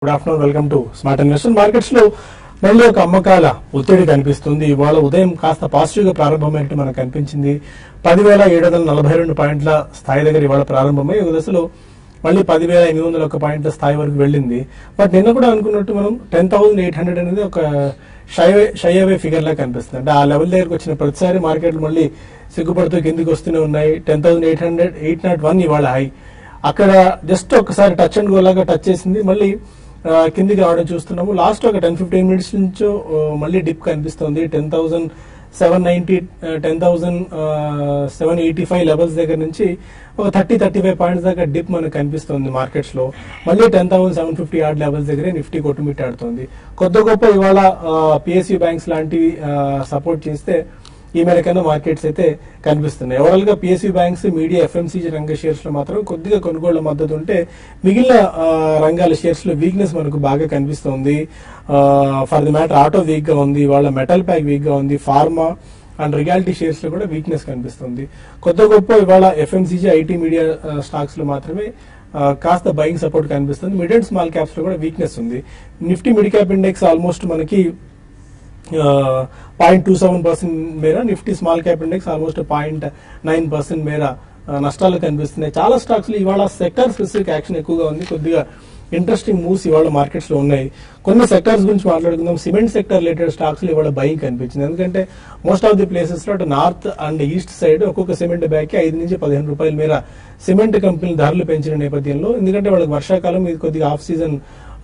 Good afternoon welcome to smart investor markets లో మళ్ళీ ఒక అమ్మకాల ఒత్తిడి కనిపిస్తుంది ఇవాళ ఉదయం కాస్త పాజిటివ్ గా ప్రారంభమైనట్టు మనకు కనిపించింది పదివేల ఏడు వందల నలభై రెండు పాయింట్ల స్థాయి దగ్గర ఇవాళ ప్రారంభమై ఒక దశలో మళ్ళీ పదివేల ఎనిమిది వందల ఒక పాయింట్ల స్థాయి వరకు వెళ్ళింది బట్ నిన్న కూడా అనుకున్నట్టు మనం టెన్ థౌసండ్ ఎయిట్ హండ్రెడ్ అనేది ఒక షై షై అవే ఫిగర్ లా కనిపిస్తుంది అంటే ఆ లెవెల్ దగ్గరకు వచ్చిన ప్రతిసారి మార్కెట్లు మళ్ళీ సిగ్గుపడుతూ కిందికి వస్తూనే ఉన్నాయి ten thousand eight hundred eight nought one ఇవాళ హై అక్కడ జస్ట్ ఒకసారి టచ్ అండ్ గో లాగా టచ్ చేసింది మళ్ళీ ఆ, కిందికి రావడం చూస్తున్నాము లాస్ట్ ఒక టెన్ ఫిఫ్టీన్ మినిట్స్ నుంచి మళ్ళీ డిప్ కనిపిస్తుంది ten thousand seven ninety ten thousand seven eighty five levels దగ్గర నుంచి ఒక థర్టీ థర్టీ ఫైవ్ పాయింట్స్ దాకా డిప్ మనకు కనిపిస్తుంది మార్కెట్స్ లో మళ్ళీ ten thousand seven fifty odd levels దగ్గరే నిఫ్టీ కొట్టుమిట్టాడుతుంది కొద్ది గొప్ప ఇవాళ పిఎస్యూ బ్యాంక్స్ లాంటివి సపోర్ట్ చేస్తే ఈ మేరకైనా మార్కెట్స్ అయితే కనిపిస్తున్నాయి ఓవరాల్ గా పిఎస్యూ బ్యాంక్స్ మీడియా ఎఫ్ఎంసీజీ రంగ షేర్స్ లో మాత్రం కొద్దిగా కొనుగోళ్ల మద్దతు ఉంటే మిగిలిన ఆ, రంగాల షేర్స్ లో వీక్నెస్ మనకు బాగా కనిపిస్తుంది for the matter auto weak గా ఉంది వాళ్ళ మెటల్ ప్యాక్ వీక్ గా ఉంది ఫార్మా అండ్ రియాలిటీ షేర్స్ లో కూడా వీక్నెస్ కనిపిస్తుంది కొత్త గొప్ప ఇవాళ ఎఫ్ఎంసీజీ ఐటీ మీడియా స్టాక్స్ లో మాత్రమే ఆ, కాస్త బయింగ్ సపోర్ట్ కనిపిస్తుంది మిడ్ అండ్ స్మాల్ క్యాప్స్ లో కూడా వీక్నెస్ ఉంది Nifty mid cap index almost మనకి పాయింట్ టూ సెవెన్ పర్సెంట్ మేర Nifty small cap index almost point nine percent మేర ఆ, నష్టాలు కనిపిస్తున్నాయి చాలా స్టాక్స్ లో ఇవాళ సెక్టర్ స్పెసిఫిక్ యాక్షన్ ఎక్కువగా ఉంది కొద్దిగా ఇంట్రెస్టింగ్ మూవ్స్ ఇవాళ మార్కెట్స్ లో ఉన్నాయి కొన్ని సెక్టర్స్ గురించి మాట్లాడుకుందాం సిమెంట్ సెక్టర్ రిలేటెడ్ స్టాక్స్ లో ఇవాళ బయింగ్ కనిపించింది ఎందుకంటే మోస్ట్ ఆఫ్ ది ప్లేసెస్ లో అటు నార్త్ అండ్ ఈస్ట్ సైడ్ ఒక్కొక్క సిమెంట్ బ్యాగ్ కి ఐదు నుంచి పదిహేను రూపాయల మేర సిమెంట్ కంపెనీలు ధరలు పెంచిన నేపథ్యంలో ఎందుకంటే వాళ్ళకి వర్షాకాలం ఇది కొద్దిగా ఆఫ్ సీజన్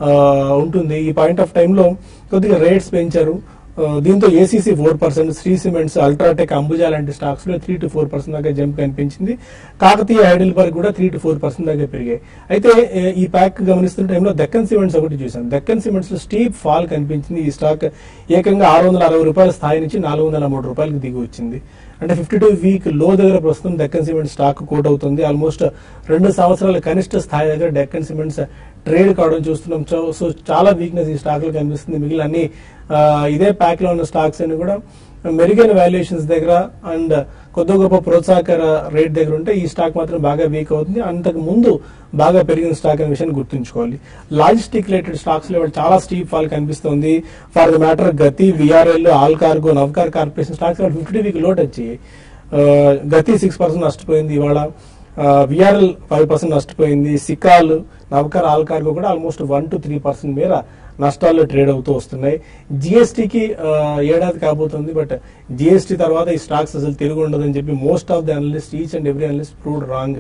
ఉంటుంది ఈ పాయింట్ ఆఫ్ టైంలో కొద్దిగా రేట్స్ పెంచారు ఆ, దీంతో ACC four percent Shree Cements UltraTech Ambuja లాంటి స్టాక్స్ లో త్రీ టు ఫోర్ పర్సెంట్ దాకా జంప్ కనిపించింది కాకతీయ హైడల్బర్గ్ కూడా త్రీ టు ఫోర్ పర్సెంట్ దాకా పెరిగాయి అయితే ఏ, ఈ ప్యాక్ గమనిస్తున్న టైంలో దక్కన్ సిమెంట్స్ ఒకటి చూసాం దక్కన్ సిమెంట్స్ లో స్టీప్ ఫాల్ కనిపించింది ఈ స్టాక్ ఏకంగా ఆరు వందల అరవై రూపాయల స్థాయి నుంచి నాలుగు వందల మూడు రూపాయలకు దిగి వచ్చింది అంటే ఫిఫ్టీ టూ వీక్ లో దగ్గర ప్రస్తుతం డెక్కన్ సిమెంట్ స్టాక్ కోట్ అవుతుంది ఆల్మోస్ట్ రెండు సంవత్సరాల కనిష్ట స్థాయి దగ్గర డెక్కన్ సిమెంట్స్ ట్రేడ్ కావడం చూస్తున్నాం సో- సో చాలా వీక్నెస్ ఈ స్టాక్ లో కనిపిస్తుంది మిగిలిన అన్ని ఆ, ఇదే ప్యాక్ లో ఉన్న స్టాక్స్ అన్ని కూడా మెరుగైన వాల్యుయేషన్స్ దగ్గర అండ్ కొద్ది గొప్ప ప్రోత్సాహకర రేట్ దగ్గర ఉంటే ఈ స్టాక్ మాత్రం బాగా వీక్ అవుతుంది అంతకు ముందు బాగా పెరిగిన స్టాక్ అనే విషయాన్ని గుర్తుంచుకోవాలి లాజిస్టిక్ రిలేటెడ్ స్టాక్స్ లో ఇవాళ చాలా స్టీప్ ఫాల్ కనిపిస్తుంది for the matter Gati VRL All Cargo Navkar corporation stocks fifty week లోట్ వచ్చాయి ఆ, గతి సిక్స్ పర్సెంట్ నష్టపోయింది ఇవాళ విఆర్ఎల్ ఫైవ్ పర్సెంట్ నష్టపోయింది సికాల్ నవకర్ ఆల్ కార్గో కూడా almost one to three percent మేర నష్టాల్లో ట్రేడ్ అవుతూ వస్తున్నాయి జిఎస్టీకి ఏడాది కాబోతుంది బట్ జిఎస్టీ తర్వాత ఈ స్టాక్స్ అసలు తిరిగి ఉండదని చెప్పి most of the analyst each and every analyst proved wrong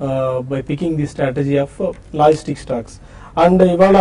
by picking the strategy of logistic stocks and ఇవాళ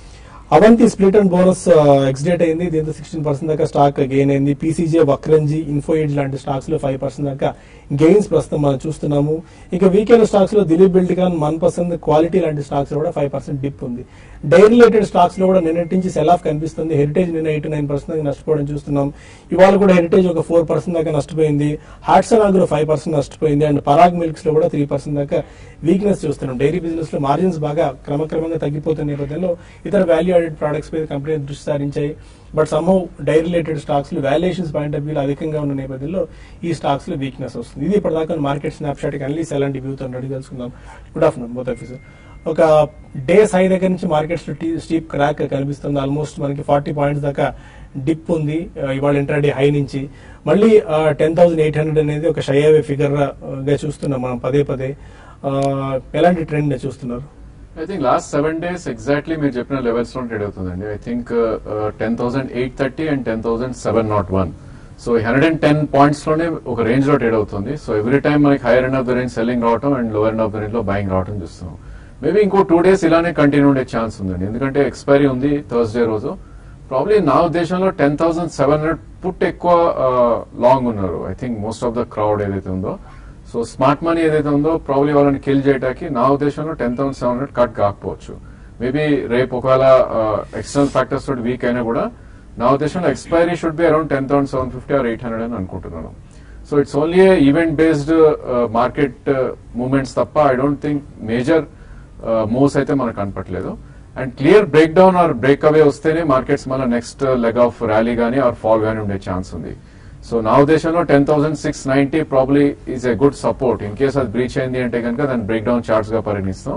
Avanti split and bonus ex date అయింది దీంతో సిక్స్టీన్ పర్సెంట్ దాకా స్టాక్ గెయిన్ అయింది పీసీజే వక్రంజీ ఇన్ఫోయిడ్ లాంటి స్టాక్స్ లో ఫైవ్ పర్సెంట్ దాకా గెయిన్స్ ప్రస్తుతం మనం చూస్తున్నాము ఇక వీకెండ్ స్టాక్స్ లో Dilip Buildcon one percent quality లాంటి స్టాక్స్ లో కూడా ఫైవ్ పర్సెంట్ డిప్ ఉంది డైరీ రిలేటెడ్ స్టాక్స్ లో కూడా నిన్నటి నుంచి సెల్ ఆఫ్ కనిపిస్తుంది హెరిటేజ్ నిన్న ఎయిట్ నైన్ పర్సెంట్ దాకా నష్టపోవడం చూస్తున్నాం ఇవాళ కూడా హెరిటేజ్ ఒక ఫోర్ పర్సెంట్ దాకా నష్టపోయింది హాట్సన్ ఆగ్రో ఫైవ్ పర్సెంట్ నష్టపోయింది అండ్ పరాగ్ మిల్క్స్ లో కూడా త్రీ పర్సెంట్ దాకా వీక్నెస్ చూస్తున్నాం డైరీ బిజినెస్ లో మార్జిన్స్ బాగా క్రమక్రమంగా తగ్గిపోతున్న నేపథ్యంలో ఇతర వాల్యూ యాడెడ్ ప్రొడక్ట్స్ మీద కంపెనీ దృష్టి సారించాయి but somehow dairy related stocks లో వాల్యుయేషన్స్ పాయింట్ ఆఫ్ వ్యూలో అధికంగా ఉన్న నేపథ్యంలో ఈ స్టాక్స్ లో వీక్నెస్ వస్తుంది ఇది ఇప్పటిదాకా మార్కెట్ స్నాప్ షాట్ అనలీస్ ఎలాంటి వ్యూతో రెడీ తెలుసుకుందాం గుడ్ ఆఫ్టర్నూన్ బోత్ ఆఫీసర్ ఒక డేస్ హై దగ్గర నుంచి మార్కెట్స్ లో స్టీప్ క్రాక్ కనిపిస్తుంది ఆల్మోస్ట్ మనకి ఫార్టీ పాయింట్స్ దాకా డిప్ ఉంది ఆ, ఇవాళ ఇంట్రాడే హై నుంచి మళ్ళీ టెన్ థౌసండ్ ఎయిట్ హండ్రెడ్ అనేది ఒక షైవే ఫిగర్ గా చూస్తున్నాం మనం పదే పదే ఆ, ఎలాంటి ట్రెండ్ చూస్తున్నారు I think last seven days exactly మీరు చెప్పిన లెవెల్స్ లో ట్రేడ్ అవుతుందండి I think ten thousand eight thirty and ten thousand seven nought one so hundred and ten points లోనే ఒక రేంజ్ లో ట్రేడ్ అవుతుంది సో ఎవ్రీ టైం మనకి higher end of the range selling రావటం and lower end of the range లో buying రావటం చూస్తున్నాం maybe ఇంకో టూ డేస్ ఇలానే కంటిన్యూ ఉండే ఛాన్స్ ఉందండి ఎందుకంటే ఎక్స్పైరీ ఉంది థర్స్డే రోజు ప్రాబ్లీ నా ఉద్దేశంలో ten thousand seven hundred put ఎక్కువ లాంగ్ ఉన్నారు I think most of the crowd ఏదైతే ఉందో సో స్మార్ట్ మనీ ఏదైతే ఉందో ప్రాబ్లీ వాళ్ళని కిల్ చేయడానికి నా ఉద్దేశంలో ten thousand seven hundred cut కాకపోవచ్చు మేబీ రేపు ఒకవేళ ఎక్స్టర్నల్ ఫ్యాక్టర్స్ తోటి వీక్ అయినా కూడా నా ఉద్దేశంలో expiry should be around ten thousand seven fifty or eight hundred అని అనుకుంటున్నాను so it's only event based market moments తప్ప I don't think major moves అయితే మనకు కనపట్లేదు and clear break down or break away వస్తేనే మార్కెట్స్ మళ్ళీ next leg of rally కానీ or fall కానీ ఉండే ఛాన్స్ ఉంది సో నా ఉద్దేశంలో ten thousand six ninety probably is a good support in case అది బ్రీచ్ అయింది అంటే కనుక దాన్ని బ్రేక్ డౌన్ చార్ట్స్ గా పరిగణిస్తాం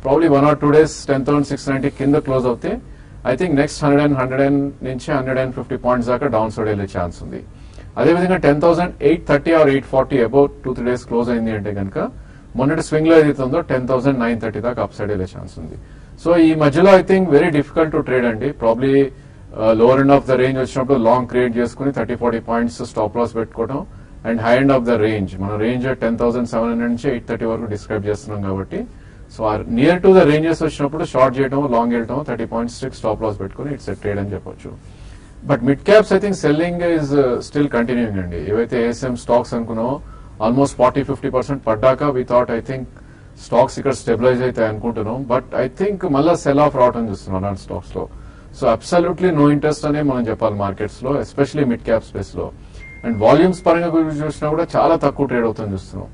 probably one or two days ten thousand six ninety కింద క్లోజ్ అవుతే I think next hundred and hundred and నుంచి హండ్రెడ్ అండ్ ఫిఫ్టీ పాయింట్స్ దాకా డౌన్ సైడ్ వెళ్ళే ఛాన్స్ ఉంది అదేవిధంగా ten thousand eight thirty or eight forty about two three days close అయింది అంటే కనుక మొన్నటి స్వింగ్ లో ఏదైతే ఉందో టెన్ థౌసండ్ నైన్ థర్టీ దాకా అప్ సైడ్ వెళ్ళే ఛాన్స్ ఉంది సో ఈ మధ్యలో I think very difficult to trade అండి probably lower end of the range వచ్చినప్పుడు లాంగ్ క్రియేట్ చేసుకుని thirty forty points stop loss పెట్టుకోవడం and high end of the range మన range ten thousand seven hundred నుంచి eight thirty వరకు describe చేస్తున్నాం కాబట్టి so near to the ranges వచ్చినప్పుడు short చేయడం లాంగ్ వెళ్ళటం thirty points stick stop loss పెట్టుకుని ఇట్స్ ట్రేడ్ అని చెప్పొచ్చు but mid caps I think selling is still continuing అండి ఏవైతే ఏఎస్ఎం స్టాక్స్ అనుకున్నామో ఆల్మోస్ట్ ఫార్టీ ఫిఫ్టీ పర్సెంట్ పడ్డాక we thought I think stocks ఇక్కడ స్టెబిలైజ్ అవుతాయి అనుకుంటున్నాం బట్ ఐ థింక్ మళ్ళీ సెల్ ఆఫ్ రావడం చూస్తున్నాం అలాంటి స్టాక్స్ లో సో అబ్సల్యూట్లీ నో ఇంట్రెస్ట్ అనే మనం చెప్పాలి మార్కెట్స్ లో ఎస్పెషలీ మిడ్ క్యాప్ స్పేస్ లో అండ్ వాల్యూమ్స్ పరంగా గురించి చూసినా కూడా చాలా తక్కువ ట్రేడ్ అవుతుంది చూస్తున్నాం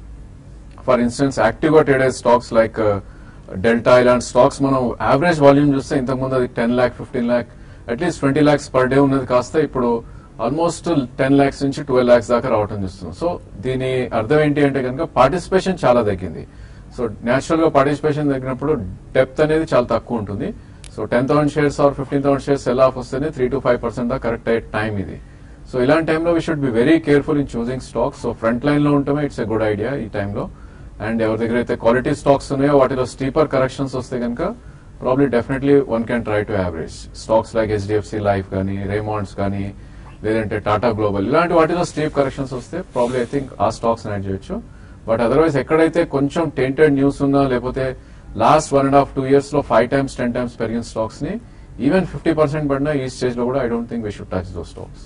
ఫర్ ఇన్స్టెన్స్ యాక్టివ్ గా ట్రేడ్ అయ్యే స్టాక్స్ లైక్ డెల్టా ఇలాంటి స్టాక్స్ మనం యావరేజ్ వాల్యూమ్ చూస్తే ఇంతకుముందు అది ten lakh fifteen lakh at least twenty lakhs per day ఉన్నది కాస్త ఇప్పుడు ఆల్మోస్ట్ టెన్ ల్యాక్స్ నుంచి ట్వెల్వ్ ల్యాక్స్ దాకా రావటం చూస్తున్నాం సో దీని అర్థం ఏంటి అంటే కనుక పార్టిసిపేషన్ చాలా తగ్గింది సో నేచురల్ గా పార్టిసిపేషన్ తగ్గినప్పుడు డెప్త్ అనేది చాలా తక్కువ ఉంటుంది so ten thousand shares or fifteen thousand shares sell off వస్తేనే త్రీ టు ఫైవ్ పర్సెంట్ దాకా కరెక్ట్ అయ్యే టైం ఇది సో ఇలాంటి టైంలో we should be very careful in choosing stocks so front line లో ఉంటమే ఇట్స్ ఎ గుడ్ ఐడియా ఈ టైంలో అండ్ ఎవరి దగ్గర అయితే క్వాలిటీ స్టాక్స్ ఉన్నాయో వాటిలో స్టీపర్ కరెక్షన్స్ వస్తే కనుక probably definitely one can try to average stocks like HDFC life కానీ రేమాండ్స్ కానీ లేదంటే టాటా గ్లోబల్ ఇలాంటి వాటిలో స్టీప్ కరెక్షన్స్ వస్తే ప్రాబ్లీ ఐ థింక్ ఆ స్టాక్స్ యాడ్ చేయొచ్చు బట్ అదర్వైజ్ ఎక్కడైతే కొంచెం టెంటెడ్ న్యూస్ ఉన్నా లేకపోతే last one and half two years లో ఫైవ్ టైమ్స్ టెన్ టైమ్స్ పెరిగిన స్టాక్స్ ని ఈవెన్ ఫిఫ్టీ పర్సెంట్ పడినా ఈ స్టేజ్ లో కూడా I don't think we should touch though stocks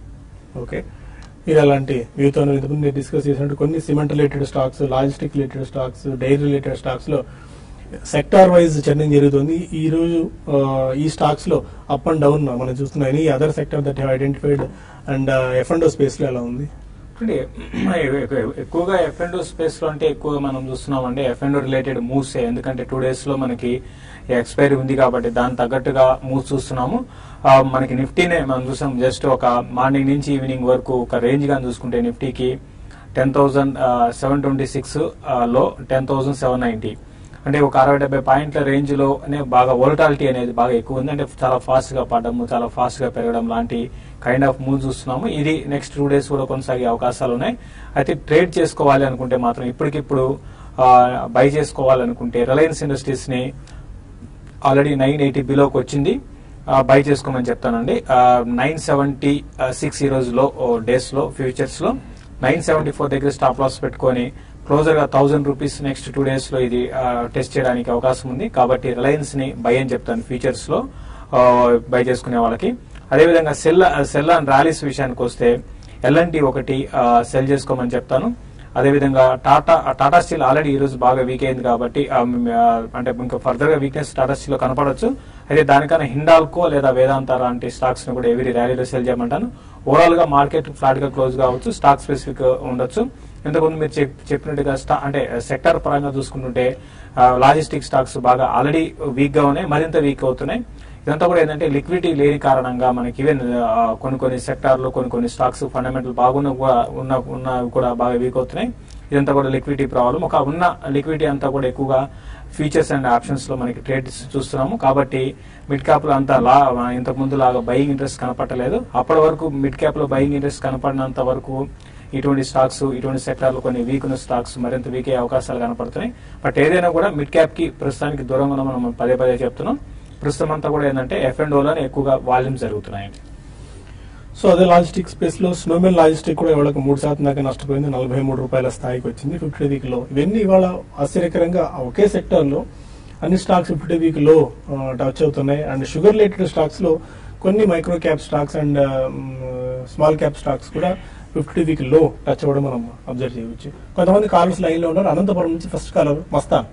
okay మీరు అలాంటి మీతో ఇంతకుముందు డిస్కస్ చేసినట్టు కొన్ని cement related stocks logistic related stocks dairy related stocks లో సెక్టార్ వైజ్ చర్నింగ్ జరుగుతుంది ఈ రోజు ఆ, ఈ స్టాక్స్ లో అప్ అండ్ డౌన్ మనం చూస్తున్నాం any other sector that have identified and F and space లో ఎలా ఉంది అంటే ఎక్కువగా ఎఫ్ అండ్ స్పేస్ లో అంటే ఎక్కువగా మనం చూస్తున్నాం అంటే ఎఫ్ అండ్ రిలేటెడ్ మూవ్స్ ఎందుకంటే టూ డేస్ లో మనకి ఎక్స్పైరీ ఉంది కాబట్టి దాని తగ్గట్టుగా మూవ్స్ చూస్తున్నాము ఆ, మనకి నిఫ్టీనే మనం చూసాం జస్ట్ ఒక మార్నింగ్ నుంచి ఈవినింగ్ వరకు ఒక రేంజ్ గా చూసుకుంటే నిఫ్టీకి ten thousand seven twenty six లో టెన్ థౌసండ్ సెవెన్ నైన్టీ అంటే ఒక అరవై డెబ్బై పాయింట్ల రేంజ్ లో బాగా వోలటాలిటీ అనేది బాగా ఎక్కువ ఉంది అంటే చాలా ఫాస్ట్ గా పడడం చాలా ఫాస్ట్ గా పెరగడం లాంటి కైండ్ ఆఫ్ మూవ్ చూస్తున్నాము ఇది నెక్స్ట్ టూ డేస్ కూడా కొనసాగే అవకాశాలు ఉన్నాయి అయితే ట్రేడ్ చేసుకోవాలి అనుకుంటే మాత్రం ఇప్పటికిప్పుడు బై చేసుకోవాలనుకుంటే రిలయన్స్ ఇండస్ట్రీస్ ని ఆల్రెడీ నైన్ ఎయిటీ బిలోకి వచ్చింది బై చేసుకోమని చెప్తానండి నైన్ సెవెంటీ సిక్స్ ఈ రోజులో డేస్ లో ఫ్యూచర్స్ లో నైన్ సెవెంటీ ఫోర్ దగ్గర స్టాప్ లాస్ పెట్టుకొని క్లోజర్ గా thousand rupees next two days లో ఇది టెస్ట్ చేయడానికి అవకాశం ఉంది కాబట్టి రిలయన్స్ ని బై అని చెప్తాను ఫ్యూచర్స్ లో బై చేసుకునే వాళ్ళకి అదేవిధంగా సెల్ సెల్ అండ్ ర్యాలీస్ విషయానికి వస్తే ఎల్ఎన్టీ ఒకటి సెల్ చేసుకోమని చెప్తాను అదేవిధంగా టాటా టాటా స్టీల్ ఆల్రెడీ ఈ రోజు బాగా వీక్ అయింది కాబట్టి ఆ, మ్, ఆ, అంటే ఇంకా ఫర్దర్ గా వీక్నెస్ టాటా స్టీల్ లో కనపడవచ్చు అయితే దానికన్నా హిండాల్కో లేదా వేదాంత లాంటి స్టాక్స్ ని కూడా ఎవరి ర్యాలీలో సెల్ చేయమంటాను ఓవరాల్ గా మార్కెట్ ఫ్లాట్ గా క్లోజ్ కావచ్చు స్టాక్ స్పెసిఫిక్ ఉండొచ్చు ఇంతకుముందు మీరు చెప్- చెప్పినట్టుగా స్టా అంటే సెక్టర్ పరంగా చూసుకుంటుంటే లాజిస్టిక్ స్టాక్స్ బాగా ఆల్రెడీ వీక్ గా ఉన్నాయి మరింత వీక్ అవుతున్నాయి ఇదంతా కూడా ఏంటంటే లిక్విడిటీ లేని కారణంగా మనకి ఈవెన్ కొన్ని కొన్ని సెక్టార్లు కొన్ని కొన్ని స్టాక్స్ ఫండమెంటల్ బాగున్న కూడా ఉన్న ఉన్న కూడా బాగా వీక్ అవుతున్నాయి ఇదంతా కూడా లిక్విడిటీ ప్రాబ్లం ఒక ఉన్న లిక్విడిటీ అంతా కూడా ఎక్కువగా ఫీచర్స్ అండ్ ఆప్షన్స్ లో మనకి ట్రేడ్ చూస్తున్నాము కాబట్టి మిడ్ క్యాప్ లో అంతా లా ఇంతకు ముందు లాగా బయింగ్ ఇంట్రెస్ట్ కనపడలేదు అప్పటి వరకు మిడ్ క్యాప్ లో బయింగ్ ఇంట్రెస్ట్ కనపడినంత వరకు ఇటువంటి స్టాక్స్ ఇటువంటి సెక్టార్లు కొన్ని వీక్ ఉన్న స్టాక్స్ మరింత వీక్ అయ్యే అవకాశాలు కనపడుతున్నాయి బట్ ఏదైనా కూడా మిడ్ క్యాప్ కి ప్రస్తుతానికి దూరంగా ఉన్న మనం పదే పదే చెప్తున్నాం ప్రస్తుతం అంతా కూడా ఏంటంటే ఎఫ్ అండ్ ఓలోనే ఎక్కువగా వాల్యూమ్స్ జరుగుతున్నాయండి సో అదే లాజిస్టిక్ స్పేస్ లో స్నోమెన్ లాజిస్టిక్ కూడా ఇవాళ మూడు శాతం దాకా నష్టపోయింది నలభై మూడు రూపాయల స్థాయికి వచ్చింది ఫిఫ్టీ వీక్ లో ఇవన్నీ ఇవాళ ఆశ్చర్యకరంగా ఒకే సెక్టర్ లో అన్ని స్టాక్స్ ఫిఫ్టీ వీక్ లో టచ్ అవుతున్నాయి అండ్ షుగర్ రిలేటెడ్ స్టాక్స్ లో కొన్ని micro cap stocks and small cap stocks కూడా ఫిఫ్టీ వీక్ లో టచ్ అవ్వడం మనం అబ్జర్వ్ చేయవచ్చు కొంతమంది కాలర్స్ లైన్ లో ఉన్నారు అనంతపురం నుంచి first caller Mastan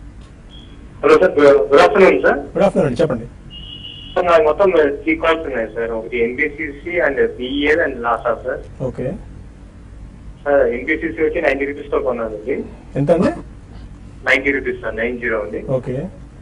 hello sir good afternoon sir good afternoon అండి చెప్పండి సార్ నాకు మొత్తం త్రీ కాల్స్ ఉన్నాయి సార్ ఒకటి NBCC and BA and Lasa sir okay sir NBCC వచ్చి నైన్టీ రూపీస్ తో కొన్నానండి ఎంత అండి ninety rupees sir nine zero ఉంది ఓకే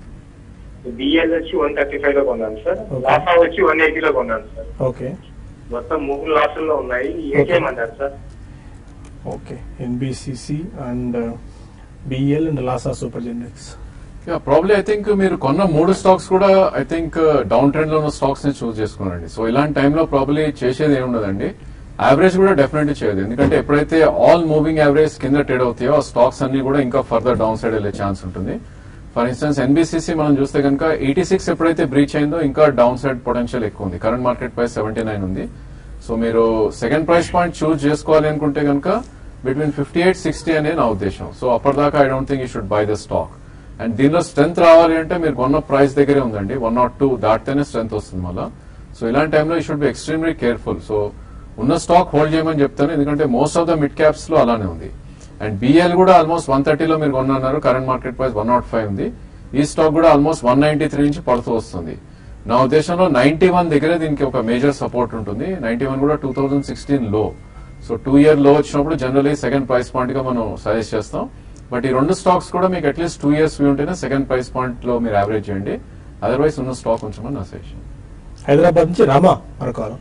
బిఎల్ వచ్చి వన్ థర్టీ ఫైవ్ లో కొన్నాను సార్ Okay. లాసా వచ్చి వన్ ఎయిటీ లో కొన్నాను సార్ ఓకే మొత్తం మూడు లాసుల్లో ఉన్నాయి ఏం Okay. చేయమంటారు sir okay NBCC and BL and Lasa super generics probably I think మీరు కొన్న మూడు స్టాక్స్ కూడా ఐ థింక్ డౌన్ ట్రెండ్ లో ఉన్న స్టాక్స్ ని చూస్ చేసుకున్నారండి సో ఇలాంటి టైంలో ప్రాబ్లీ చేసేది ఏముండదండి యావరేజ్ కూడా డెఫినెట్లీ చేయదు ఎందుకంటే ఎప్పుడైతే ఆల్ మూవింగ్ యావరేజ్ కింద ట్రేడ్ అవుతాయో ఆ స్టాక్స్ అన్ని కూడా ఇంకా ఫర్దర్ డౌన్ సైడ్ వెళ్ళే ఛాన్స్ ఉంటుంది ఫర్ ఇన్స్టెన్స్ ఎన్బిసిసి మనం చూస్తే కనుక ఎయిటీ సిక్స్ ఎప్పుడైతే బ్రీచ్ అయిందో ఇంకా డౌన్ సైడ్ పొటెన్షియల్ ఎక్కువ ఉంది current market price seventy nine ఉంది సో మీరు సెకండ్ ప్రైస్ పాయింట్ చూస్ చేసుకోవాలి అనుకుంటే కనుక బిట్వీన్ ఫిఫ్టీ ఎయిట్ సిక్స్టీ అనే నా ఉద్దేశం సో అప్పటిదాకా I don't think you should buy the stock and దీనిలో స్ట్రెంత్ రావాలి అంటే మీరు కొన్న ప్రైస్ దగ్గరే ఉందండి వన్ నాట్ టూ దాటితేనే స్ట్రెంత్ వస్తుంది మళ్ళీ సో ఇలాంటి టైంలో you should be extremely careful so ఉన్న స్టాక్ హోల్డ్ చేయమని చెప్తాను ఎందుకంటే most of the mid caps లో అలానే ఉంది అండ్ బిఎల్ కూడా ఆల్మోస్ట్ వన్ థర్టీలో మీరు కొన్నారు current market price one nought five ఉంది ఈ స్టాక్ కూడా ఆల్మోస్ట్ వన్ నైన్టీ త్రీ నుంచి పడుతూ వస్తుంది నా ఉద్దేశంలో నైన్టీ వన్ దగ్గరే దీనికి ఒక మేజర్ సపోర్ట్ ఉంటుంది నైన్టీ వన్ కూడా టూ థౌసండ్ సిక్స్టీన్ లో సో టూ ఇయర్ లో వచ్చినప్పుడు జనరలీ సెకండ్ ప్రైస్ పాయింట్ గా మనం సజెస్ట్ చేస్తాం బట్ ఈ రెండు స్టాక్స్ కూడా మీకు అట్లీస్ట్ టూ ఇయర్స్ వ్యూ ఉంటేనే సెకండ్ ప్రైస్ పాయింట్ లో మీరు యావరేజ్ చేయండి అదర్వైజ్ ఉన్న స్టాక్ ఉంచమని నా సజెషన్ హైదరాబాద్ నుంచి రామా మరొక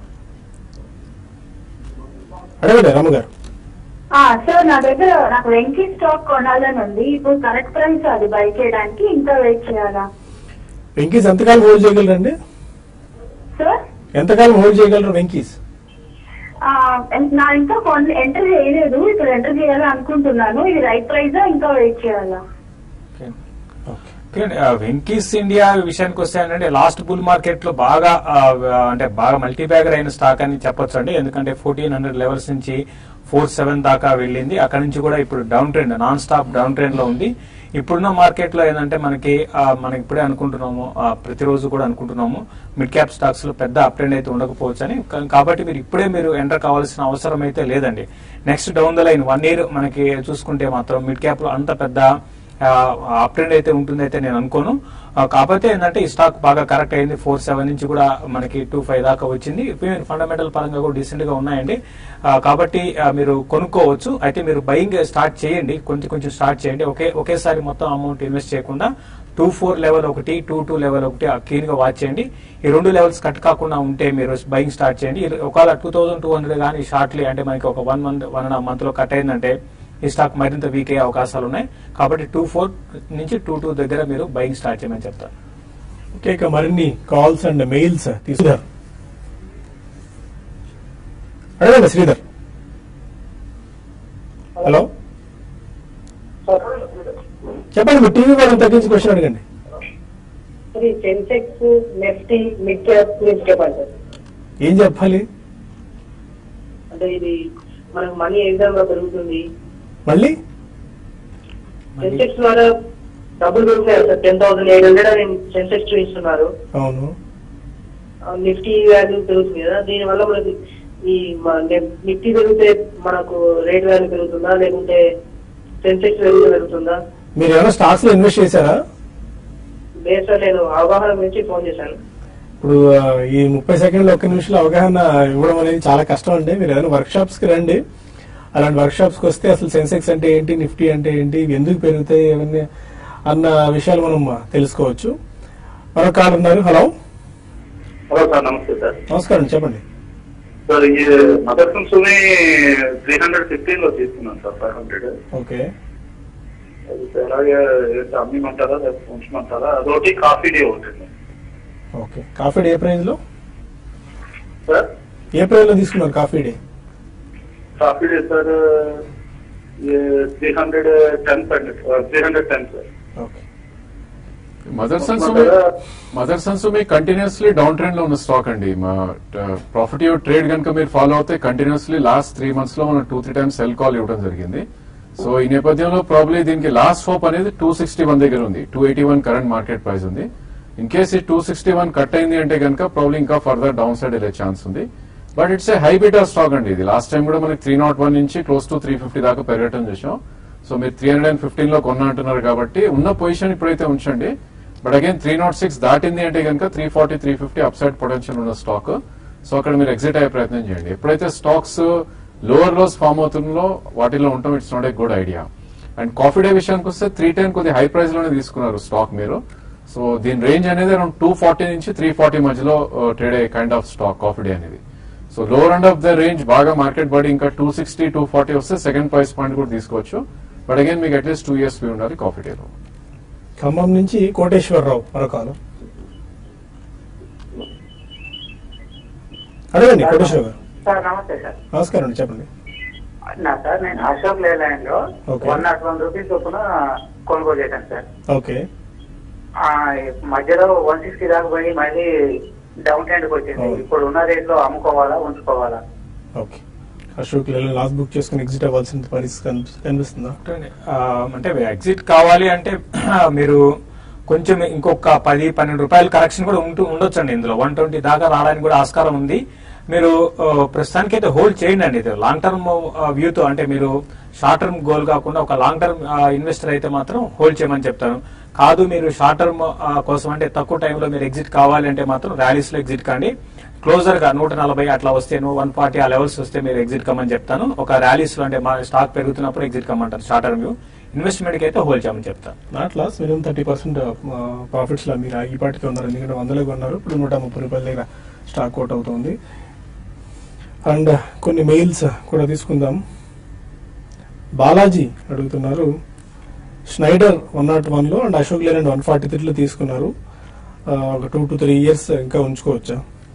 అడగండి రామ గారు ఆ, సార్ నా దగ్గర నాకు వెంకీ స్టాక్ కొనాలని ఉంది ఇప్పుడు కరెక్ట్ ప్రైస్ అది బై చేయడానికి ఇంకా వెయిట్ చేయాలా వెంకీస్ ఎంతకాలం హోల్డ్ చేయగలరండి సార్ ఎంతకాలం హోల్డ్ చేయగలరు వెంకీస్ ఆ, ఎన్- నా ఇంకా కొన్- ఎంటర్ చేయలేదు ఇప్పుడు ఎంటర్ చేయాలి అనుకుంటున్నాను ఇది రైట్ ప్రైస్ ఇంకా వెయిట్ చేయాలా ఓకే వెంకీస్ ఇండియా విషయానికి వస్తే అంటే లాస్ట్ బుల్ మార్కెట్ లో బాగా ఆ, అంటే బాగా మల్టీ బ్యాగర్ అయిన స్టాక్ అని చెప్పొచ్చు అండి ఎందుకంటే ఫోర్టీన్ హండ్రెడ్ లెవెల్స్ నుంచి ఫోర్ సెవెన్ దాకా వెళ్ళింది అక్కడ నుంచి కూడా ఇప్పుడు down trend non stop down trend లో ఉంది ఇప్పుడున్న మార్కెట్ లో ఏంటంటే మనకి ఆ, మనం ఇప్పుడే అనుకుంటున్నాము ఆ, ప్రతిరోజు కూడా అనుకుంటున్నాము మిడ్ క్యాప్ స్టాక్స్ లో పెద్ద అప్ ట్రెండ్ అయితే ఉండకపోవచ్చు అని కా- కాబట్టి మీరు ఇప్పుడే మీరు ఎంటర్ కావాల్సిన అవసరం అయితే లేదండి next down the line one year మనకి చూసుకుంటే మాత్రం మిడ్ క్యాప్ లో అంత పెద్ద అప్ ట్రెండ్ అయితే ఉంటుంది అయితే నేను అనుకోను ఆ, కాకపోతే ఏంటంటే ఈ స్టాక్ బాగా కరెక్ట్ అయింది ఫోర్ సెవెన్ నుంచి కూడా మనకి టూ ఫైవ్ దాకా వచ్చింది ఫండమెంటల్ పరంగా కూడా డీసెంట్ గా ఉన్నాయండి ఆ, కాబట్టి ఆ, మీరు కొనుక్కోవచ్చు అయితే మీరు బయింగ్ స్టార్ట్ చేయండి కొంచెం కొంచెం స్టార్ట్ చేయండి ఒకే ఒకేసారి మొత్తం అమౌంట్ ఇన్వెస్ట్ చేయకుండా టూ ఫోర్ లెవెల్ ఒకటి టూ టూ లెవెల్ ఒకటి క్లీన్ గా వాచ్ చేయండి ఈ రెండు లెవెల్స్ కట్ కాకుండా ఉంటే మీరు బయింగ్ స్టార్ట్ చేయండి ఈ- ఒకవేళ టూ థౌసండ్ టూ హండ్రెడ్ కానీ షార్ట్లీ అంటే మనకి ఒక one month one and half month లో కట్ అయిందంటే ఈ స్టాక్ మరింత వీక్ అయ్యే అవకాశాలు ఉన్నాయి కాబట్టి టూ ఫోర్ నుంచి టూ టూ దగ్గర మీరు బయింగ్ స్టార్ట్ చేయమని చెప్తారు ఓకే ఇక మరిన్ని కాల్స్ అండ్ మెయిల్స్ తీసుకుంటారు అడగండి శ్రీధర్ హలో చెప్పండి మీరు టీవీ వాళ్ళని తగ్గించి క్వశ్చన్ అడగండి ఇది సెన్సెక్స్ నిఫ్టీ మిడ్ క్యాప్ గురించి చెప్పండి సార్ ఏం చెప్పాలి అంటే ఇది మనకు మనీ ఏ విధంగా పెరుగుతుంది మళ్ళీ సెన్సెక్స్ ద్వారా డబ్బులు పెరుగుతాయి sir ten thousand eight hundred అని సెన్సెక్స్ చూపిస్తున్నారు అవును ఆ నిఫ్టీ వాల్యూ పెరుగుతుంది కదా దీని వల్ల మనకి ఈ మ- నె- నిఫ్టీ పెరిగితే మనకు రేట్ వాల్యూ పెరుగుతుందా లేకుంటే సెన్సెక్స్ వాల్యూ పెరుగుతుందా మీరు ఏమైనా స్టాక్స్ లో ఇన్వెస్ట్ చేశారా లేదు సార్ నేను అవగాహన గురించి ఫోన్ చేశాను ఇప్పుడు ఆ, ఈ ముప్పై సెకండ్లు ఒక్క నిమిషంలో అవగాహన ఇవ్వడం అనేది చాలా కష్టం అండి మీరు ఏదైనా వర్క్ షాప్స్ కి రండి అలాంటి వర్క్ షాప్స్ కి వస్తే అసలు సెన్సెక్స్ అంటే ఏంటి నిఫ్టీ అంటే ఏంటి ఇవి ఎందుకు పెరుగుతాయి అవన్నీ అన్న విషయాలు మనం తెలుసుకోవచ్చు మరొక కాల్ ఉన్నారు హలో హలో సార్ నమస్తే సార్ నమస్కారం చెప్పండి సార్ ఈ మదర్సన్ సుమి త్రీ హండ్రెడ్ ఫిఫ్టీన్ లో తీసుకున్నాను సార్ ఫైవ్ హండ్రెడ్ ఓకే అలాగే అమ్మిమంటారా లేకపోతే ఉంచమంటారా అదొకటి కాఫీ డే ఉంటుంది ఓకే కాఫీ డే ఏ ప్రైస్ లో సార్ ఏ ప్రైస్ లో తీసుకున్నారు Coffee Day Coffee Day sir three hundred ten three hundred ten sir okay Motherson Sumi Motherson Sumi continuously down trend లో ఉన్న స్టాక్ అండి మా ప్రాఫిట్ ట్రేడ్ కనుక మీరు ఫాలో అవుతే కంటిన్యూస్లీ లాస్ట్ త్రీ మంత్స్ లో మనం two three times sell call ఇవ్వడం జరిగింది సో ఈ నేపథ్యంలో ప్రాబ్లీ దీనికి లాస్ట్ హోప్ అనేది టూ సిక్స్టీ వన్ దగ్గర ఉంది two eighty one current market price ఉంది ఇన్ కేస్ ఈ టూ సిక్స్టీ వన్ కట్ అయింది అంటే కనుక ప్రాబ్లీ ఇంకా ఫర్దర్ డౌన్ సైడ్ వెళ్ళే ఛాన్స్ ఉంది but it's a high beta stock అండి ఇది లాస్ట్ టైం కూడా మనకి త్రీ నాట్ వన్ నుంచి క్లోజ్ టు త్రీ ఫిఫ్టీ దాకా పెరగటం చూసాం సో మీరు త్రీ హండ్రెడ్ అండ్ ఫిఫ్టీన్ లో కొన్నా అంటున్నారు కాబట్టి ఉన్న పొజిషన్ ఇప్పుడైతే ఉంచండి but again three nought six దాటింది అంటే కనుక three forty three fifty upside potential ఉన్న స్టాక్ సో అక్కడ మీరు ఎగ్జిట్ అయ్యే ప్రయత్నం చేయండి ఎప్పుడైతే స్టాక్స్ లోవర్ లోస్ ఫామ్ అవుతుందో వాటిలో ఉండటం it's not a good idea and Coffee Day విషయానికి వస్తే త్రీ టెన్ కొద్ది హై ప్రైస్ లోనే తీసుకున్నారు స్టాక్ మీరు సో దీని రేంజ్ అనేది అరౌండ్ టూ ఫార్టీ నుంచి త్రీ ఫార్టీ మధ్యలో ట్రేడ్ అయ్యే kind of stock Coffee Day అనేది so lower end of the range బాగా మార్కెట్ పడి ఇంకా టూ సిక్స్టీ టూ ఫార్టీ వస్తే సెకండ్ ప్రైస్ పాయింట్ కూడా తీసుకోవచ్చు బట్ అగైన్ మీకు అట్లీస్ట్ టూ ఇయర్స్ వ్యూ ఉండాలి కాఫీ డేలో ఖమ్మం నుంచి కోటేశ్వరరావు మరొకాలు అడగండి కోటేశ్వర గారు సార్ నమస్తే సార్ నమస్కారం అండి చెప్పండి నా సార్ నేను అశోక్ లేలాండ్ లో Okay. One nought one rupees చొప్పున కొనుగోలు చేశాను సార్ ఓకే ఆ, మధ్యలో వన్ సిక్స్టీ దాకా పోయి మళ్ళీ డౌన్ ట్రెండ్కి వచ్చింది అవును. ఇప్పుడు ఉన్న రేట్ లో అమ్ముకోవాలా ఉంచుకోవాలా ఓకే అశోక్ లేలో లాస్ట్ బుక్ చేసుకుని ఎగ్జిట్ అవ్వాల్సిన పరిస్థితి కనిపి- కనిపిస్తుందా ఆ, అంటే ఎగ్జిట్ కావాలి అంటే మీరు కొంచెం ఇంకొక పది పన్నెండు రూపాయల కరెక్షన్ కూడా ఉంటూ ఉండొచ్చండి ఇందులో వన్ ట్వంటీ దాకా రావడానికి కూడా ఆస్కారం ఉంది మీరు ఆ, ప్రస్తుతానికి అయితే హోల్డ్ చేయండి అండి ఇది లాంగ్ టర్మ్ వ్యూతో అంటే మీరు షార్ట్ టర్మ్ గోల్ కాకుండా ఒక లాంగ్ టర్మ్ ఇన్వెస్టర్ అయితే మాత్రం హోల్డ్ చేయమని చెప్తాను కాదు మీరు షార్ట్ టర్మ్ కోసం అంటే తక్కువ టైంలో మీరు ఎగ్జిట్ కావాలి అంటే మాత్రం ర్యాలీస్ లో ఎగ్జిట్ కాండి క్లోజర్ గా నూట నలభై అట్లా వస్తే వన్ ఫార్టీ ఆ లెవెల్స్ వస్తే మీరు ఎగ్జిట్ కమ్మని చెప్తాను ఒక ర్యాలీస్ లో అంటే మా స్టాక్ పెరుగుతున్నప్పుడు ఎగ్జిట్ కమ్మంటారు షార్ట్ టర్మ్ వ్యూ ఇన్వెస్ట్మెంట్ కి అయితే హోల్డ్ చేయమని చెప్తాను not less minimum thirty percent profits లో మీరు ఈ పాటికి ఉన్నారు ఎందుకంటే వందలో కొన్నారు ఇప్పుడు నూట ముప్పై రూపాయల దగ్గర స్టాక్ అవుట్ అవుతుంది అండ్ కొన్ని మెయిల్స్ కూడా తీసుకుందాం బాలాజీ అడుగుతున్నారు స్నైడర్ వన్ నాట్ వన్ లో and Ashok Leyland one forty త్రీలో తీసుకున్నారు ఆ, ఒక టూ టు త్రీ ఇయర్స్ ఇంకా ఉంచుకోవచ్చా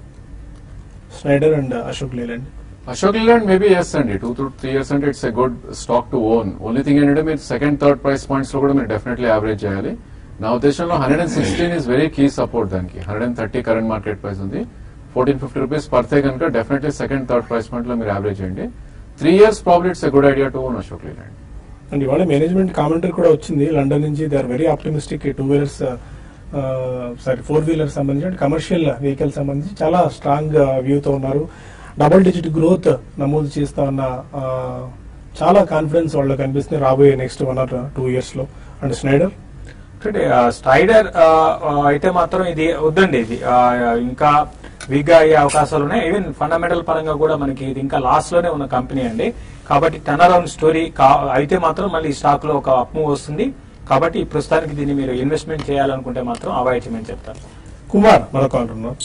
Schneider and Ashok Leyland Ashok Leyland maybe yes అండి టూ టు త్రీ ఇయర్స్ అంటే it's a good stock to own only thing ఏంటంటే మీరు సెకండ్ థర్డ్ ప్రైస్ పాయింట్స్ లో కూడా మీరు డెఫినెట్లీ యావరేజ్ చేయాలి నా ఉద్దేశంలో hundred and sixteen is very key support దానికి hundred and thirty current market price ఉంది ఫోర్టీన్ ఫిఫ్టీ రూపీస్ పడితే కనుక definitely second third price point లో మీరు యావరేజ్ చేయండి three years probably it's a good idea to own Ashok Leyland and ఇవాళ management commentary కూడా వచ్చింది లండన్ నుంచి they are very optimistic two wheelers sorry four wheeler సంబంధించి కమర్షియల్ వెహికల్ సంబంధించి చాలా స్ట్రాంగ్ వ్యూతో ఉన్నారు డబుల్ డిజిట్ గ్రోత్ నమోదు చేస్తా ఉన్న ఆ, చాలా కాన్ఫిడెన్స్ వాళ్ళకి కనిపిస్తుంది రాబోయే next one or two years లో అండ్ స్నైడర్ చూడండి ఆ, స్ట్రైడర్ ఆ, ఆ, అయితే మాత్రం ఇది వద్దండి ఇది ఆ, ఇంకా వీక్ గా అయ్యే అవకాశాలు ఉన్నాయి ఈవెన్ ఫండమెంటల్ పరంగా కూడా మనకి ఇది ఇంకా లాస్ట్ లోనే ఉన్న కంపెనీ అండి కాబట్టి టర్న్ అరౌండ్ స్టోరీ అయితే మాత్రం మళ్ళీ ఈ స్టాక్ లో ఒక అప్ మూవ్ వస్తుంది కాబట్టి ఈ ప్రస్తుతానికి దీన్ని మీరు ఇన్వెస్ట్మెంట్ చేయాలనుకుంటే మాత్రం అవాయిడ్ చేయమని చెప్తాను కుమార్ మరొక కాల్ ఉన్నారు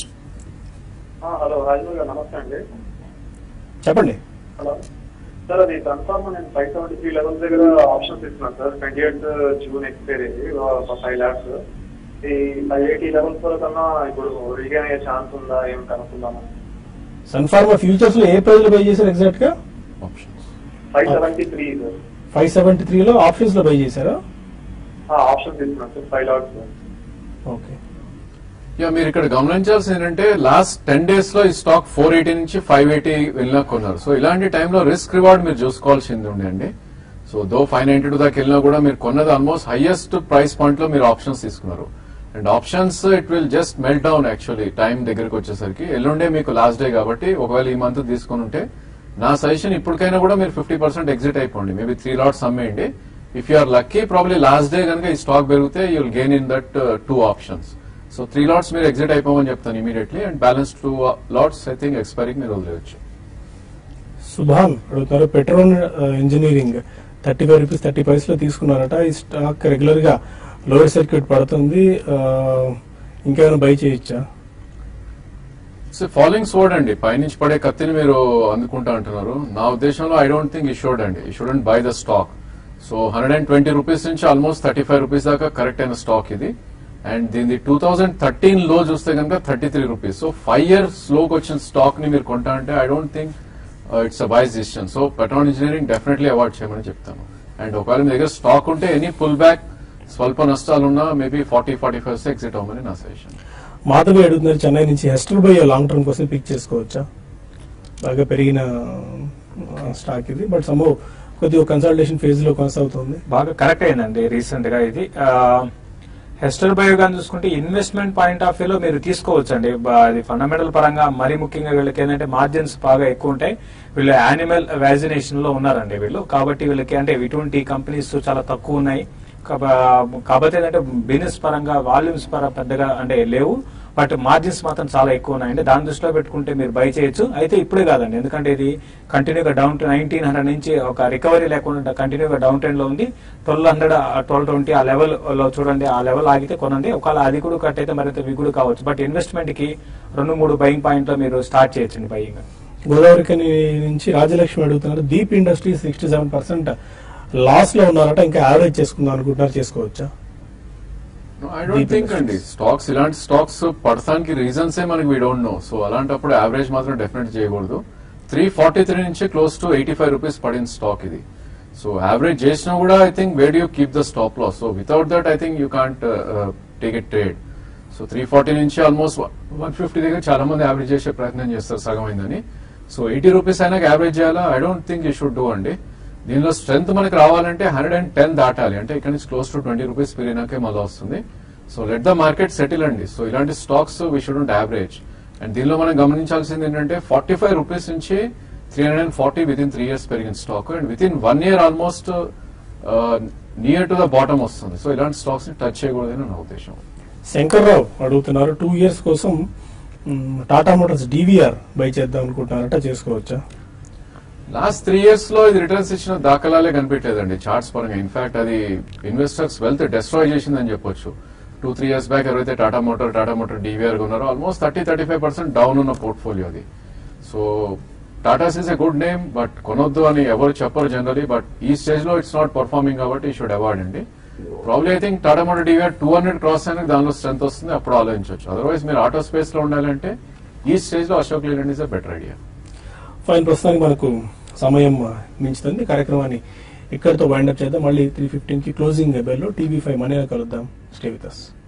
హలో రాజమౌళి గారు నమస్తే అండి చెప్పండి హలో సార్ అది కన్ఫర్మ్ నేను ఫైవ్ సెవెంటీ త్రీ లెవెల్స్ దగ్గర ఆప్షన్స్ ఇస్తున్నాను sir twenty eighth June expire అయ్యి ఒక ఫైవ్ ల్యాక్స్ ఈ ఫైవ్ ఎయిటీ లెవెల్స్ కన్నా ఇప్పుడు రీగైన్ అయ్యే ఛాన్స్ ఉందా ఏం కనుక్కుందామా సన్ఫార్మా ఫ్యూచర్స్ లో ఏ ప్రైస్ లో బై చేశారు ఎగ్జాక్ట్ గా options five seventy three sir five seventy త్రీలో ఆప్షన్స్ లో బై చేశారా ఆప్షన్స్ ఇస్తున్నాను sir five lakhs okay yeah మీరు ఇక్కడ గమనించాల్సింది ఏంటంటే లాస్ట్ టెన్ డేస్ లో ఈ స్టాక్ ఫోర్ ఎయిటీ నుంచి ఫైవ్ ఎయిటీ వెళ్ళినా కొన్నారు సో ఇలాంటి టైంలో రిస్క్ రివార్డ్ మీరు చూసుకోవాల్సింది ఉండే అండి so though five ninety two దాకా వెళ్ళినా కూడా మీరు కొన్నది ఆల్మోస్ట్ హైయెస్ట్ ప్రైస్ పాయింట్ లో మీరు ఆప్షన్స్ తీసుకున్నారు and options it will just melt down actually time దగ్గరకు వచ్చేసరికి ఎల్లుండే మీకు లాస్ట్ డే కాబట్టి ఒకవేళ ఈ మంత్ తీసుకుని ఉంటే నా సజెషన్ ఇప్పటికైనా కూడా మీరు ఫిఫ్టీ పర్సెంట్ ఎగ్జిట్ అయిపోండి మేబీ త్రీ లాట్స్ అమ్మేయండి if you are lucky probably last day కనుక ఈ స్టాక్ పెరిగితే you will gain in that two options so three lots మీరు ఎగ్జిట్ అయిపోమని చెప్తాను immediately and balance two lots I think ఎక్స్పైరీకి మీరు వదిలేయచ్చు సుభాన్ అడుగుతున్నారు Petrol Engineering thirty five rupees thirty paise లో తీసుకున్నారట ఈ స్టాక్ రెగ్యులర్ గా లోయర్ సర్క్యూట్ పడుతుంది ఆ, ఇంకేమైనా బై చేయొచ్చా సో ఫాలోయింగ్ సోడ్ అండి పైనుంచి పడే కత్తిని మీరు అందుకుంటా అంటున్నారు నా ఉద్దేశంలో I don't think you should అండి you shouldn't buy the stock so hundred and twenty rupees నుంచి ఆల్మోస్ట్ థర్టీ ఫైవ్ రూపీస్ దాకా కరెక్ట్ అయిన స్టాక్ ఇది అండ్ దీని టూ థౌసండ్ థర్టీన్ లో చూస్తే కనుక thirty three rupees so five years లోకి వచ్చిన స్టాక్ ని మీరు కొంటా అంటే I don't think it's a wise decision so Petrol Engineering definitely avoid చేయమని చెప్తాను అండ్ ఒకవేళ మీ దగ్గర స్టాక్ ఉంటే ఎనీ పుల్ బ్యాక్ స్వల్ప నష్టాలున్నా maybe forty forty five exit అవ్వమని నా సజెషన్ మాధవి అడుగుతున్నారు చెన్నై నుంచి హెస్టర్ బై లాంగ్ టర్మ్ కోసం పిక్ చేసుకోవచ్చా బాగా పెరిగిన స్టాక్ ఇది బట్ సమ్ కొద్దిగా కన్సల్టేషన్ ఫేజ్ లో కొనసాగుతుంది బాగా కరెక్ట్ అయిందండి రీసెంట్ గా ఇది హెస్టర్ బయో గాని చూసుకుంటే ఇన్వెస్ట్మెంట్ పాయింట్ ఆఫ్ వ్యూలో మీరు తీసుకోవచ్చు అండి అది ఫండమెంటల్ పరంగా మరీ ముఖ్యంగా వీళ్ళకి ఏంటంటే మార్జిన్స్ బాగా ఎక్కువ ఉంటాయి వీళ్ళు యానిమల్ వ్యాజినేషన్ లో ఉన్నారండి వీళ్ళు కాబట్టి వీళ్ళకి అంటే ఇటువంటి కంపెనీస్ చాలా తక్కువ ఉన్నాయి కాబ- కాబట్టి ఏంటంటే బిజినెస్ పరంగా వాల్యూమ్స్ పరంగా పెద్దగా అంటే లేవు బట్ మార్జిన్స్ మాత్రం చాలా ఎక్కువ ఉన్నాయండి దాని దృష్టిలో పెట్టుకుంటే మీరు బై చేయొచ్చు అయితే ఇప్పుడే కాదండి ఎందుకంటే ఇది కంటిన్యూగా డౌన్ టు నైన్టీన్ హండ్రెడ్ నుంచి ఒక రికవరీ లేకుండా కంటిన్యూగా డౌన్ ట్రెండ్ లో ఉంది ట్వెల్వ్ హండ్రెడ్ ట్వెల్వ్ ట్వంటీ ఆ లెవెల్ లో చూడండి ఆ లెవెల్ ఆగితే కొనండి ఒకవేళ అది కూడా కట్ అయితే మరింత విగుడు కావచ్చు బట్ ఇన్వెస్ట్మెంట్ కి రెండు మూడు బయింగ్ పాయింట్ లో మీరు స్టార్ట్ చేయొచ్చండి బయింగ్ గోదావరి కని నుంచి రాజలక్ష్మి అడుగుతున్నారు Deep industry sixty seven percent loss లో ఉన్నారట ఇంకా యావరేజ్ చేసుకుందాం అనుకుంటున్నారు చేసుకోవచ్చా ఐ డోంట్ థింక్ అండి స్టాక్స్ ఇలాంటి స్టాక్స్ పడటానికి రీజన్స్ ఏ మనకి వీ డోంట్ నో సో అలాంటప్పుడు యావరేజ్ మాత్రం డెఫినెట్ చేయకూడదు త్రీ ఫార్టీ త్రీ నుంచి close to eighty five rupees పడిన స్టాక్ ఇది సో యావరేజ్ చేసినా కూడా I think where you keep the stop loss so without that I think you can't take it trade so three forty నుంచి almost one fifty దగ్గర చాలా మంది average చేసే ప్రయత్నం చేస్తారు సగం అయిందని సో ఎయిటీ రూపీస్ అయినా యావరేజ్ చేయాలా I don't think you should do అండి దీనిలో స్ట్రెంత్ మనకి రావాలంటే హండ్రెడ్ అండ్ టెన్ దాటాలి అంటే ఇక్కడ నుంచి క్లోజ్ టు ట్వంటీ రూపీస్ పెరిగినాకే మళ్ళీ వస్తుంది so let the market settle అండి సో ఇలాంటి stocks we should average and దీనిలో మనం గమనించాల్సింది ఏంటంటే ఫార్టీ ఫైవ్ రూపీస్ నుంచి three hundred and forty within three years పెరిగిన stock and within one year almost near to the bottom వస్తుంది so ఇలాంటి స్టాక్స్ ని టచ్ చేయకూడదని నా ఉద్దేశం శంకర్రావు అడుగుతున్నారు టూ ఇయర్స్ కోసం hmm, Tata Motors DVR by చేద్దాం అనుకుంటున్నారట చేసుకోవచ్చా లాస్ట్ త్రీ ఇయర్స్ లో ఇది రిటర్న్స్ ఇచ్చిన దాఖలాలే కనిపించలేదండి చార్ట్స్ పరంగా ఇన్ఫాక్ట్ అది ఇన్వెస్టర్స్ వెల్త్ డెస్ట్రాయ్ చేసిందని చెప్పొచ్చు టూ త్రీ ఇయర్స్ బ్యాక్ ఎవరైతే Tata motor Tata motor DVR ఉన్నారో almost thirty thirty five percent down ఉన్న పోర్ట్ఫోలియో అది so Tatas is a good name but కొనొద్దు అని ఎవరు చెప్పరు జనరలీ బట్ ఈ స్టేజ్ లో ఇట్స్ నాట్ పర్ఫార్మింగ్ కాబట్టి ఈ షుడ్ అవార్డ్ అండి probably I think Tata motor DVR two hundred cross అయినా దానిలో స్ట్రెంత్ వస్తుంది అప్పుడు ఆలోచించవచ్చు అదర్వైజ్ మీరు ఆటో స్పేస్ లో ఉండాలంటే ఈ స్టేజ్ లో Ashok Leyland is a better idea fine ప్రస్తుతానికి మనకు సమయం ఆ, మించుతుంది కార్యక్రమాన్ని ఇక్కడితో వైండప్ చేద్దాం మళ్ళీ త్రీ ఫిఫ్టీన్ కి క్లోజింగ్ బెల్ లో టీవీ ఫైవ్ మనీ కలుద్దాం స్టే విత్ అస్